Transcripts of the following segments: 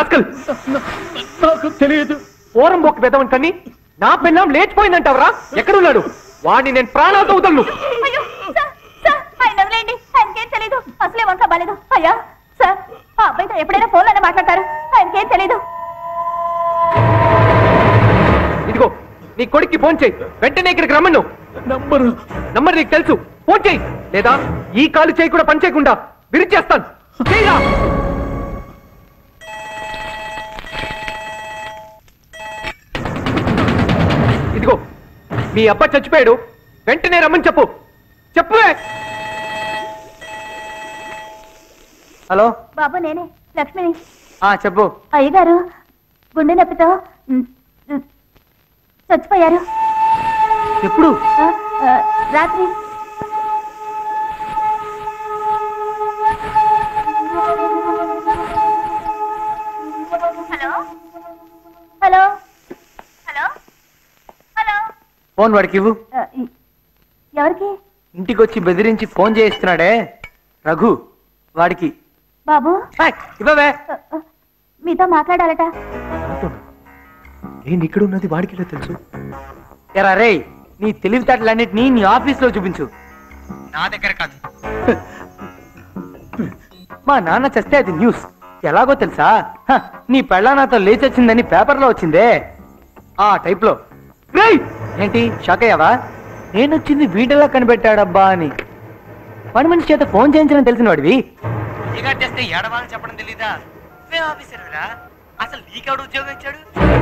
Rascal నాకు తెలియదు ఓరం బొక్క పెదవని కన్ని నా పెళ్ళాం లేచిపోయిందంటావరా ఎక్కడున్నాడు వాడిని నేను ప్రాణాలతో వదలను అయ్యో సార్ సార్ ఆయన వదిలేయండి ఆయనకేం తెలీదు అసలే వంక బాలేదు అయ్యా సార్ ఆ అబ్బాయితో ఎప్పుడైనా ఫోన్లోనే మాట్లాడతారు ఆయనకేం తెలీదు ఇదిగో నీ కొడుక్కి ఫోన్ చేయి వెంటనే ఇక్కడికి రమ్మను నంబరు నంబర్ నీకు తెలుసు ఫోన్ చేయి లేదా ఈ కాలు చేయి కూడా పని చేయకుండా విరిచేస్తాను చేయరా ఇదిగో మీ అబ్బ చచ్చిపోయాడు వెంటనే రమ్మని చెప్పు చెప్పువే హలో బాబు నేనే లక్ష్మిని ఆ చెప్పు అయ్యగారు గుండె నొప్పితో ఉమ్, ఉమ్, చచ్చిపోయారు ఎప్పుడు ఆ, ఆ, రాత్రి hello hello hello hello phone వాడికి ఇవ్వు ఆ, ఇ- ఎవరికి ఇంటికి వచ్చి బెదిరించి ఫోన్ చేయిస్తున్నాడే రఘు వాడికి బాబు ఏయ్, ఇవ్వవే ఆ, ఆ, మీతో మాట్లాడాలట నేను ఇక్కడ ఉన్నది వాడికి ఎలా తెలుసు ఎరా రే నీ తెలివితేటలన్నిటినీ నీ ఆఫీస్ లో చూపించు నా దగ్గర కాదు మా నాన్న చస్తే అది న్యూస్ ఎలాగో తెలుసా హ, నీ పెళ్ళా నాతో లేచొచ్చిందని పేపర్లో వచ్చిందే ఆ టైప్ లో రేయ్! ఏంటి షాక్ అయ్యావా నేనొచ్చింది వీడియోలో కనిపెట్టాడబ్బా అని పని మనిషి చేత ఫోన్ చేయించడం తెలిసిన వాడివి చేస్తే ఏడవాలని చెప్పడం తెలీదా ఆఫీసర్ అసలు నీకెవడు ఉద్యోగం ఇచ్చాడు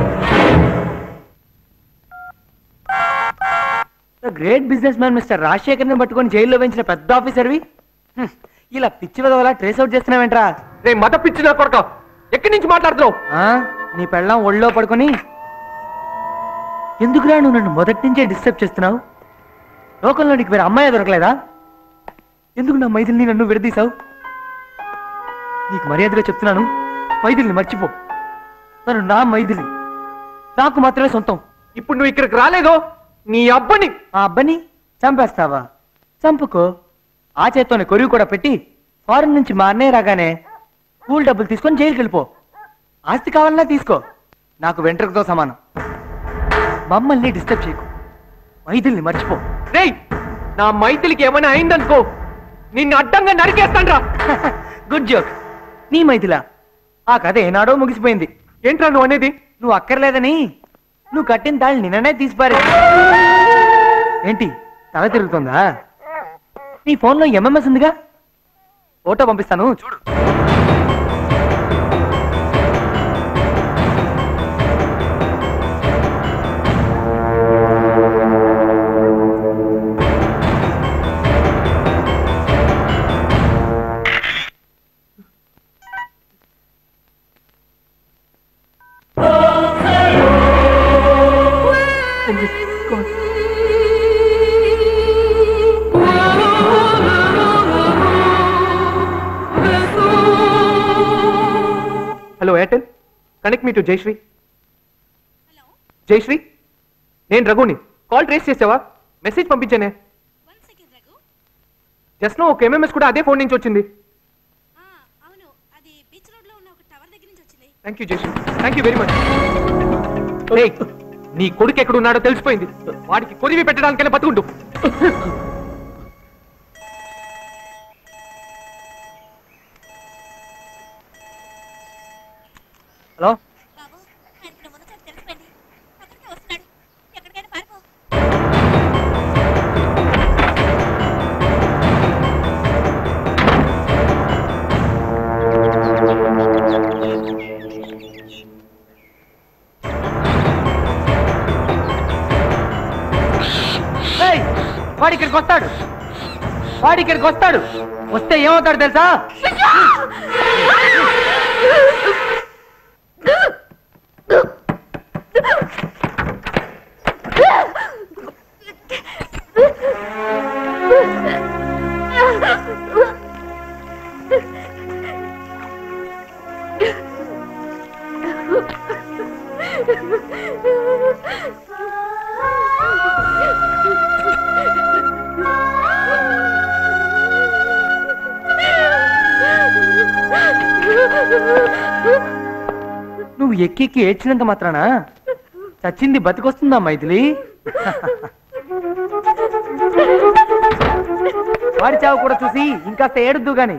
great businessman mister Rajasekhar ని పట్టుకొని జైల్లో పెంచిన పెద్ద ఆఫీసర్వి హ్మ్, ఇలా పిచ్చి విధవలా ట్రేస్ అవుట్ చేస్తున్నావేంట్రా రే మత పిచ్చి నా కొడక ఎక్కడి నుంచి మాట్లాడుతున్నావు ఆ, నీ పెళ్ళం ఒళ్ళో పడుకొని ఎందుకురా నువ్వు నన్ను మొదటి నుంచే డిస్టర్బ్ చేస్తున్నావు లోకంలో నీకు వేరే అమ్మాయి దొరకలేదా ఎందుకు నా మైథిలిని నన్ను విడదీశావు నీకు మర్యాదగా చెప్తున్నాను మైథిలిని మర్చిపో తను నా మైథిలి నాకు మాత్రమే సొంతం ఇప్పుడు నువ్వు ఇక్కడికి రాలేదో నీ అబ్బని ఆ అబ్బాని చంపేస్తావా చంపుకో ఆ చేత్తోనే కొరివి కూడా పెట్టి ఫారెన్ నుంచి మా అన్నయ్య రాగానే కూల్ డబ్బులు తీసుకొని జైలుకి వెళ్ళిపో ఆస్తి కావాలన్నా తీసుకో నాకు వెంట్రుకతో సమానం మమ్మల్ని డిస్టర్బ్ చేయకు మైథిల్ని మర్చిపో రేయ్ నా మైథిలికి ఏమైనా అయిందనుకో నిన్ను అడ్డంగా నరికేస్తాన్రా గుడ్ జోక్ నీ మైథిలా ఆ కథ ఏనాడో ముగిసిపోయింది ఏంట్రా నువ్వు అనేది నువ్వు అక్కర్లేదని నువ్వు కట్టిన తాళ్ళు నిన్ననే తీసిపారే ఏంటి తల తిరుగుతుందా నీ ఫోన్లో ఎంఎంఎస్ ఉందిగా ఫోటో పంపిస్తాను చూడు hello Airtel connect me to Jayashree Jayashree నేను రఘుని కాల్ ట్రేస్ చేసావా మెసేజ్ పంపించానే జస్ట్ నో ఒక ఎంఎంఎస్ కూడా అదే ఫోన్ నుంచి వచ్చింది అవును అది బీచ్ రోడ్ లో ఉన్న ఒక టవర్ దగ్గర నుంచి వచ్చింది thank you Jayashree thank you very much నీ కొడుకు ఎక్కడున్నాడో తెలిసిపోయింది వాడికి కొరివి పెట్టడానికైనా బతుకుండు హలో బాబు ఆయనకి నువ్వు ముందు తెలిసిపోయింది అక్కడికే వస్తున్నాడు ఎక్కడికైనా పారిపో ఏయ్, వాడు ఇక్కడికి వస్తాడు వాడు ఇక్కడికి వస్తాడు వస్తే ఏమవుతాడు తెలుసా నువ్వు ఎక్కి ఎక్కి ఏడ్చినంత మాత్రాన చచ్చింది బతికొస్తుందా మైథిలి వాడి చావు కూడా చూసి ఇంకాస్త ఏడుద్దు గాని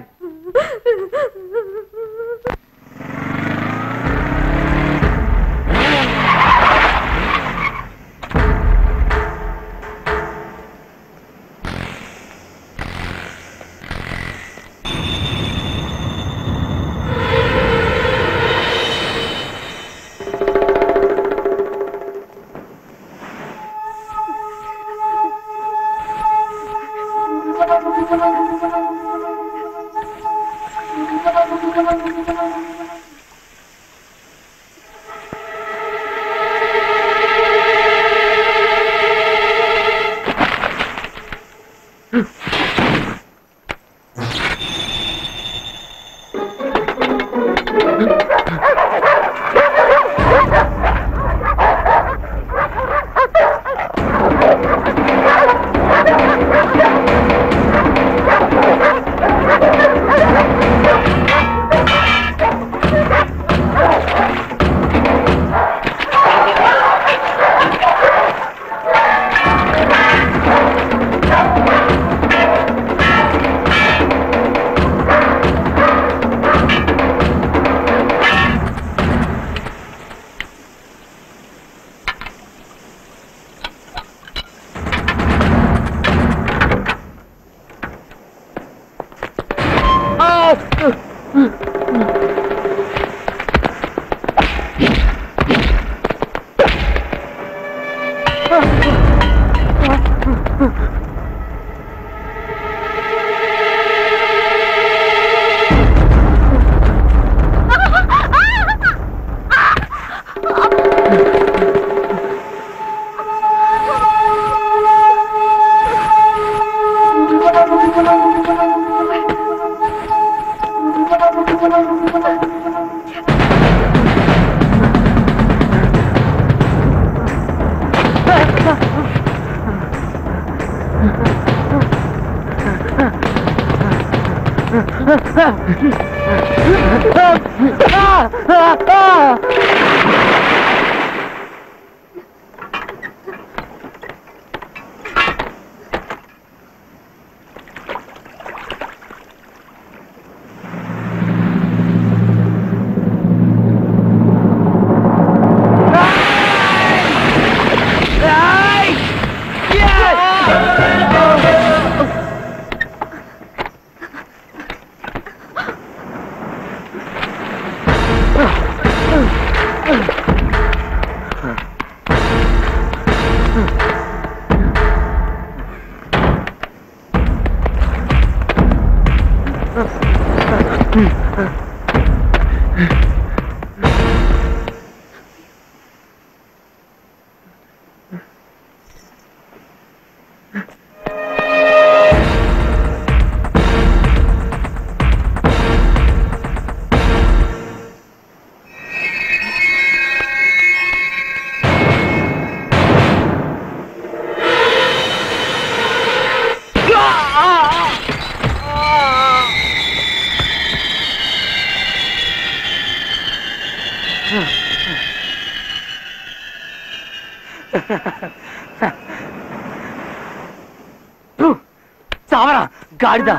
చావరా గాడిద